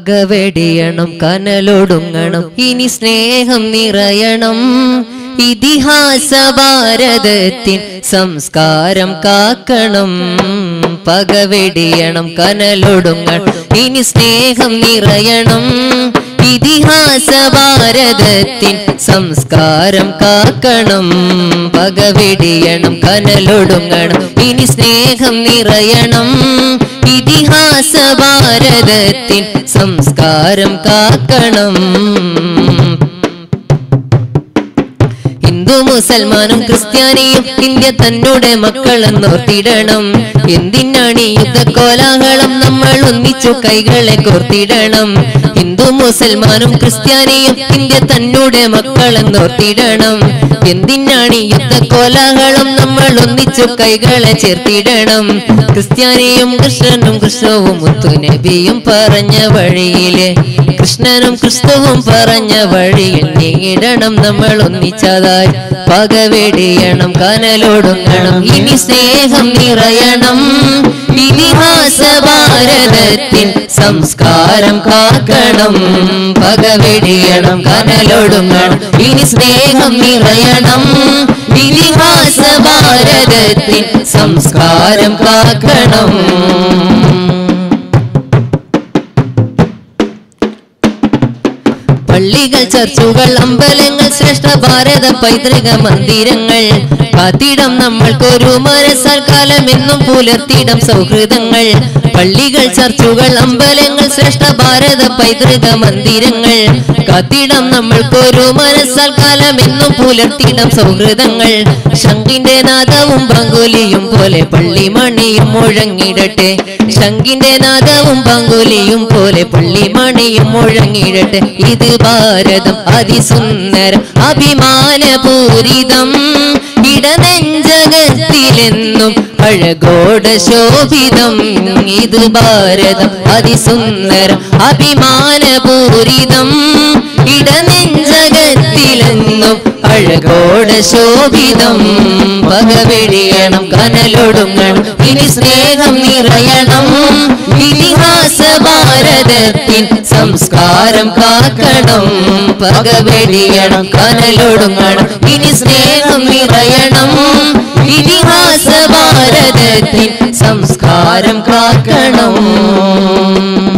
പകവെടിയണം കനലൊടുങ്ങണം ഇനി സ്നേഹം നിറയണം ഇതിഹാസ ഭാരതത്തിൻ സംസ്കാരം കാക്കണം പകവെടിയണം കനലൊടുങ്ങണം ഇനി സ്നേഹം നിറയണം ഇതിഹാസ ഭാരതത്തിൻ സംസ്കാരം കാക്കണം പകവെടിയണം കനലൊടുങ്ങണം ഇനി സ്നേഹം നിറയണം ഇതിഹാസ ഭാരതത്തിൻ സംസ്കാരം കാക്കണം ഹിന്ദു മുസൽമാനും ക്രിസ്ത്യാനിയും ഇന്ത്യ തന്നോടെ മക്കളെന്നോർത്തിടണം എന്തിനാണ് ഈ യുദ്ധക്കോലാഹളം നമ്മൾ ഒന്നിച്ചു കൈകളെ കോർത്തിടണം ഹിന്ദു മുസൽമാനും ക്രിസ്ത്യാനിയും ഇന്ത്യ തന്നോടെ മക്കളെന്നോർത്തിടണം എന്തിനാണ് ഈ യുദ്ധക്കോലാഹളം നമ്മൾ ഒന്നിച്ചു കൈകളെ ചേർത്തിടണം ക്രിസ്ത്യാനിയും കൃഷ്ണനും കൃഷ്ണവും മുത്തുനബിയും പറഞ്ഞ വഴിയിലെ കൃഷ്ണനും ക്രിസ്തുവും പറഞ്ഞ വഴിയിൽ നീങ്ങിടണം നമ്മൾ ഒന്നിച്ചതായി പകവെടിയണം കനലൊടുങ്ങണം ഇനി സ്നേഹം നിറയണം ഇതിഹാസ ഭാരതത്തിൻ സംസ്കാരം കാക്കണം പകവെടിയണം കനലൊടുങ്ങണം ഇനി സ്നേഹം നിറയണം ഇതിഹാസ ഭാരതത്തിൻ സംസ്കാരം കാക്കണം പള്ളികൾ ചർച്ചുകൾ അമ്പലങ്ങൾ ശ്രേഷ്ഠ ഭാരത പൈതൃക മന്ദിരങ്ങൾ കാത്തിടം നമ്മൾക്കൊരു മനസ്സാൽ കാലം എന്നും പുലർത്തിടം സൗഹൃദങ്ങൾ പള്ളികൾ ചർച്ചുകൾ അമ്പലങ്ങൾ ശ്രേഷ്ഠ ഭാരത പൈതൃക മന്ദിരങ്ങൾ കാത്തിടം നമ്മൾക്കൊരു മനസ്സാൽ കാലം എന്നും പുലർത്തിടം സൗഹൃദങ്ങൾ ശങ്കിന്റെ നാദവും പങ്കുലിയും പോലെ പള്ളിമണിയും മുഴങ്ങിടട്ടെ ശങ്കിന്റെ നാദവും പങ്കുലിയും പോലെ പള്ളിമണിയും മുഴങ്ങിടട്ടെ ഇത് ഭാരതം അതിസുന്ദരം അഭിമാനപൂരിതം ഇടനെഞ്ചകത്തിലെന്നും അഴകോട ശോഭിതം ഇത് ഭാരതം അതിസുന്ദരം അഭിമാനപൂരിതം ഇടനെഞ്ചകത്തിലെന്നും അഴകോട ശോഭിതം പകവെടിയണം കനലൊടുങ്ങണം ഇനി സ്നേഹം നിറയണം ഇതിഹാസ ഭാരതത്തിൻ സംസ്കാരം കാക്കണം പകവെടിയണം കനലൊടുങ്ങണം ഇനി സ്നേഹം നിറയണം ഇതിഹാസ ഭാരതത്തിൻ സംസ്കാരം കാക്കണം